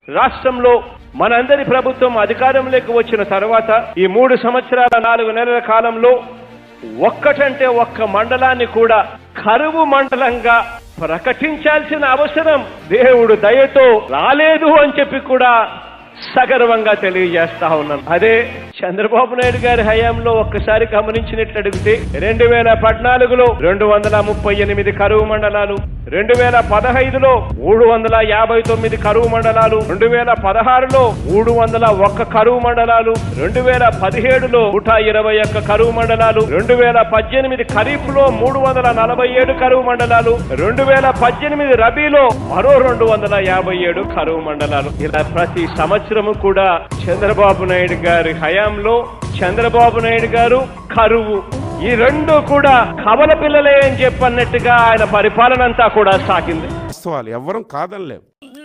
రాష్ట్రంలో మనందరి ప్రభుత్వం అధికారంలోకి వచ్చిన తర్వాత ఈ మూడు సంవత్సరాల నాలుగు నెలల కాలంలో ఒక్కటంటే ఒక్క మండలాన్ని కూడా కరువు మండలంగా ప్రకటించాల్సిన అవసరం దేవుడు దయతో రాలేదు అని చెప్పి కూడా సగర్వంగా తెలియజేస్తా ఉన్నాను అదే చంద్రబాబు నాయుడు గారి హయాంలో ఒక్కసారి గమనించినట్లు అడిగితే రెండు వేల పద్నాలుగులో రెండు వందల ముప్పై ఎనిమిది కరువు మండలాలు రెండు వేల పదహైదులో మూడు వందల యాభై తొమ్మిది కరువు మండలాలు రెండు వేల పదహారులో మూడు వందల ఒక్క కరువు మండలాలు రెండు వేల పదిహేడులో నూట ఇరవై ఒక్క కరువు మండలాలు రెండు వేల పద్దెనిమిది ఖరీఫ్ లో మూడు వందల నలభై ఏడు కరువు మండలాలు రెండు వేల పద్దెనిమిది రబీలో మరో రెండు వందల యాభై ఏడు కరువు మండలాలు ఇలా ప్రతి సంవత్సరము కూడా చంద్రబాబు నాయుడు గారి హయాంలో చంద్రబాబు నాయుడు గారు కరువు ఈ రెండు కూడా కవల పిల్లలే అని చెప్పన్నట్టుగా ఆయన పరిపాలన అంతా కూడా సాగింది వాస్తవాలు ఎవ్వరం కాదనలేం